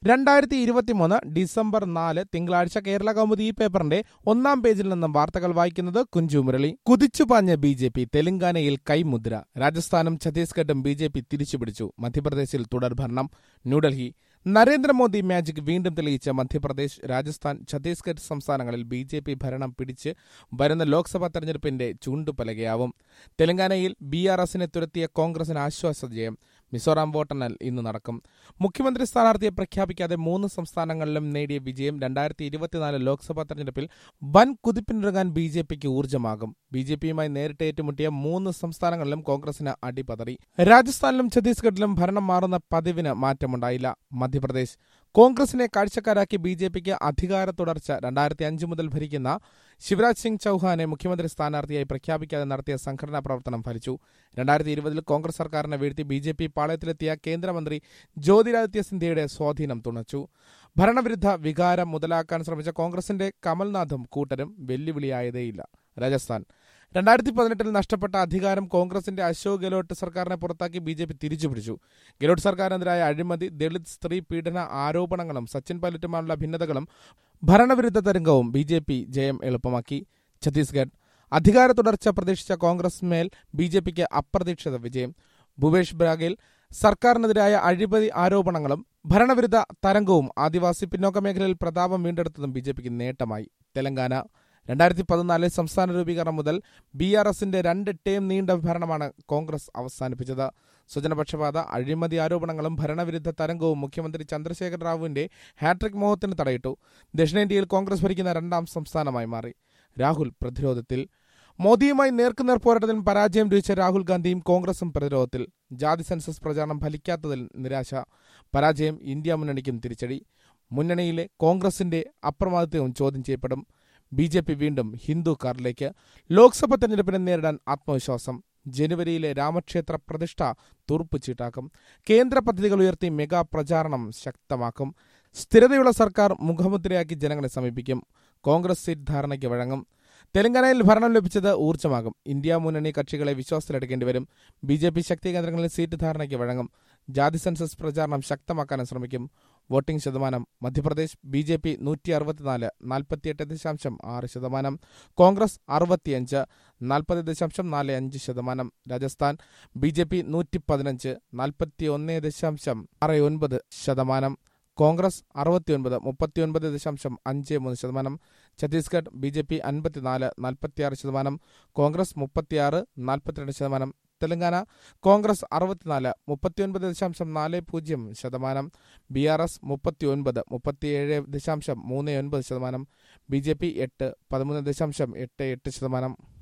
രണ്ടായിരത്തി ഇരുപത്തിമൂന്ന് ഡിസംബർ നാല് തിങ്കളാഴ്ച കേരള കൗമുദി ഈ പേപ്പറിന്റെ ഒന്നാം പേജിൽ നിന്നും വാർത്തകൾ വായിക്കുന്നത് കുഞ്ചു മുരളി കുതിച്ചുപാഞ്ഞ ബി ജെ പി തെലങ്കാനയിൽ കൈമുദ്ര രാജസ്ഥാനും ഛത്തീസ്ഗഡും ബി ജെ പി തിരിച്ചുപിടിച്ചു മധ്യപ്രദേശിൽ തുടർഭരണം ന്യൂഡൽഹി നരേന്ദ്രമോദി മാജിക് വീണ്ടും തെളിയിച്ച മധ്യപ്രദേശ് രാജസ്ഥാൻ ഛത്തീസ്ഗഡ് സംസ്ഥാനങ്ങളിൽ ബി ജെ പി ഭരണം പിടിച്ച് വരുന്ന ലോക്സഭാ തെരഞ്ഞെടുപ്പിന്റെ ചൂണ്ടുപലകയാവും തെലങ്കാനയിൽ ബി ആർ എസിനെ തുരത്തിയ കോൺഗ്രസിന് ആശ്വാസ ജയം മിസോറാം വോട്ടെണ്ണൽ ഇന്ന് നടക്കും മുഖ്യമന്ത്രി സ്ഥാനാർത്ഥിയെ പ്രഖ്യാപിക്കാതെ മൂന്ന് സംസ്ഥാനങ്ങളിലും നേടിയ വിജയം രണ്ടായിരത്തി ഇരുപത്തിനാല് ലോക്സഭാ തെരഞ്ഞെടുപ്പിൽ വൻ കുതിപ്പിനിറങ്ങാൻ ബി ജെ പിക്ക് ഊർജ്ജമാകും ബി ജെ പിയുമായി നേരിട്ട് ഏറ്റുമുട്ടിയ മൂന്ന് സംസ്ഥാനങ്ങളിലും കോൺഗ്രസിന് അടിപതറി രാജസ്ഥാനിലും ഛത്തീസ്ഗഡിലും ഭരണം മാറുന്ന പതിവിന് മാറ്റമുണ്ടായില്ല മധ്യപ്രദേശ് കോൺഗ്രസിനെ കാഴ്ചക്കാരാക്കി ബി ജെ പിക്ക് അധികാര തുടർച്ച രണ്ടായിരത്തി അഞ്ച് മുതൽ ഭരിക്കുന്ന ശിവരാജ് സിംഗ് ചൌഹാനെ മുഖ്യമന്ത്രി സ്ഥാനാർത്ഥിയായി പ്രഖ്യാപിക്കാതെ നടത്തിയ സംഘടനാ പ്രവർത്തനം ഫലിച്ചു രണ്ടായിരത്തി ഇരുപതിൽ കോൺഗ്രസ് സർക്കാരിനെ വീഴ്ത്തി ബി ജെ പി പാളയത്തിലെത്തിയ കേന്ദ്രമന്ത്രി ജ്യോതിരാദിത്യ സിന്ധ്യയുടെ സ്വാധീനം തുണച്ചു ഭരണവിരുദ്ധ വികാരം മുതലാക്കാൻ ശ്രമിച്ച കോൺഗ്രസിന്റെ കമൽനാഥും കൂട്ടരും വെല്ലുവിളിയായതേയില്ല രാജസ്ഥാൻ രണ്ടായിരത്തി പതിനെട്ടിൽ നഷ്ടപ്പെട്ട അധികാരം കോൺഗ്രസിന്റെ അശോക് ഗെലോട്ട് സർക്കാരിനെ പുറത്താക്കി ബി ജെ പി തിരിച്ചുപിടിച്ചു ഗെലോട്ട് സർക്കാരിനെതിരായ അഴിമതി ദളിത് സ്ത്രീ പീഡന ആരോപണങ്ങളും സച്ചിൻ പൈലറ്റുമായുള്ള ഭിന്നതകളും ഭരണവിരുദ്ധ തരംഗവും ബി ജെ പി ജയം എളുപ്പമാക്കി ഛത്തീസ്ഗഡ് അധികാര തുടർച്ച പ്രതീക്ഷിച്ച കോൺഗ്രസ് മേൽ ബി ജെ പിക്ക് അപ്രതീക്ഷിത വിജയം ഭൂപേഷ് ബാഗേൽ സർക്കാരിനെതിരായ അഴിമതി ആരോപണങ്ങളും ഭരണവിരുദ്ധ തരംഗവും ആദിവാസി പിന്നോക്ക മേഖലയിൽ പ്രതാപം വീണ്ടെടുത്തതും ബി ജെ പിക്ക് നേട്ടമായി തെലങ്കാന രണ്ടായിരത്തി പതിനാലിൽ സംസ്ഥാന രൂപീകരണം മുതൽ ബി ആർ എസിന്റെ രണ്ട് ടേം നീണ്ട ഭരണമാണ് കോൺഗ്രസ് അവസാനിപ്പിച്ചത് സ്വജനപക്ഷപാത അഴിമതി ആരോപണങ്ങളും ഭരണവിരുദ്ധ തരംഗവും മുഖ്യമന്ത്രി ചന്ദ്രശേഖർ റാവുവിന്റെ ഹാട്രിക് മോഹത്തിന് തടയിട്ടു ദക്ഷിണേന്ത്യയിൽ കോൺഗ്രസ് ഭരിക്കുന്ന രണ്ടാം സംസ്ഥാനമായി മാറി രാഹുൽ പ്രതിരോധത്തിൽ മോദിയുമായി നേർക്കുനേർ പോരാട്ടത്തിൽ പരാജയം രുചിച്ച രാഹുൽ ഗാന്ധിയും കോൺഗ്രസും പ്രതിരോധത്തിൽ ജാതി സെൻസസ് പ്രചാരണം ഫലിക്കാത്തതിൽ നിരാശ പരാജയം ഇന്ത്യ മുന്നണിക്കും തിരിച്ചടി മുന്നണിയിലെ കോൺഗ്രസിന്റെ അപ്രമാദിത്വവും ചോദ്യം ചെയ്യപ്പെടും ബി ജെ പി വീണ്ടും ഹിന്ദു കാറിലേക്ക് ലോക്സഭ തെരഞ്ഞെടുപ്പിനെ നേരിടാൻ ആത്മവിശ്വാസം ജനുവരിയിലെ രാമക്ഷേത്ര പ്രതിഷ്ഠ തുറുപ്പ് ചീട്ടാക്കും കേന്ദ്ര പദ്ധതികൾ ഉയർത്തി മെഗാ പ്രചാരണം ശക്തമാക്കും സ്ഥിരതയുള്ള സർക്കാർ മുഖമുദ്രയാക്കി ജനങ്ങളെ സമീപിക്കും കോൺഗ്രസ് സീറ്റ് ധാരണയ്ക്ക് വഴങ്ങും തെലങ്കാനയിൽ ഭരണം ലഭിച്ചത് ഊർജ്ജമാകും ഇന്ത്യ മുന്നണി കക്ഷികളെ വിശ്വാസത്തിലെടുക്കേണ്ടി വരും ബി ജെ പി ശക്തി കേന്ദ്രങ്ങളിൽ സീറ്റ് ധാരണയ്ക്ക് വഴങ്ങും ജാതി സെൻസസ് പ്രചാരണം ശക്തമാക്കാനും ശ്രമിക്കും വോട്ടിംഗ് ശതമാനം മധ്യപ്രദേശ് ബി ജെ പി നൂറ്റി അറുപത്തിനാല് നാൽപ്പത്തിയെട്ട് ദശാംശം ആറ് ശതമാനം കോൺഗ്രസ് അറുപത്തിയഞ്ച് നാൽപ്പത് ദശാംശം നാല് അഞ്ച് ശതമാനം രാജസ്ഥാൻ ബി ജെ പി നൂറ്റി പതിനഞ്ച് നാൽപ്പത്തി ഒന്ന് ദശാംശം ആറ് ഒൻപത് ശതമാനം കോൺഗ്രസ് അറുപത്തിയൊൻപത് മുപ്പത്തിയൊൻപത് ദശാംശം അഞ്ച് മൂന്ന് ശതമാനം ഛത്തീസ്ഗഡ് ബി ജെ പി അൻപത്തിനാല് നാൽപ്പത്തിയാറ് ശതമാനം കോൺഗ്രസ് മുപ്പത്തിയാറ് നാൽപ്പത്തിരണ്ട് ശതമാനം തെലങ്കാന കോൺഗ്രസ് അറുപത്തിനാല് മുപ്പത്തിയൊൻപത് ദശാംശം നാല് പൂജ്യം ശതമാനം ബി ആർ എസ് മുപ്പത്തിയൊൻപത് മുപ്പത്തിയേഴ് ദശാംശം മൂന്ന് ഒൻപത് ശതമാനം ബി ജെ പി എട്ട് പതിമൂന്ന് ദശാംശം എട്ട് എട്ട് ശതമാനം